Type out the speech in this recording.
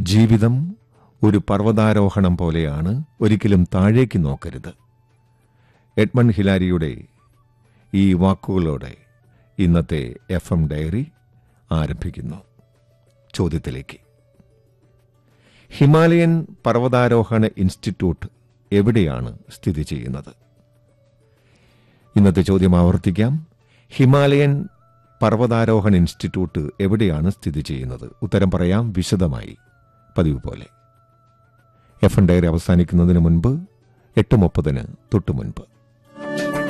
ജീവിതം ഒരു പർവ്വതാരോഹണം പോലെയാണ് ഒരിക്കലും താഴേക്ക് നോക്കരുത് എഡ്മൺ ഹിലാരിയുടെ ഈ വാക്കുകളോടെ ഇന്നത്തെ എഫ് എം ഡയറി ആരംഭിക്കുന്നു ചോദ്യത്തിലേക്ക് ഹിമാലയൻ പർവ്വതാരോഹണ ഇൻസ്റ്റിറ്റ്യൂട്ട് എവിടെയാണ് സ്ഥിതി ചെയ്യുന്നത് ഇന്നത്തെ ചോദ്യം ആവർത്തിക്കാം ഹിമാലയൻ പർവ്വതാരോഹണ ഇൻസ്റ്റിറ്റ്യൂട്ട് എവിടെയാണ് സ്ഥിതി ചെയ്യുന്നത് ഉത്തരം പറയാം വിശദമായി പതിവ് പോലെ എഫ് എൻ ഡയറി അവസാനിക്കുന്നതിന് മുൻപ് എട്ട് മുപ്പതിന് തൊട്ടു മുൻപ്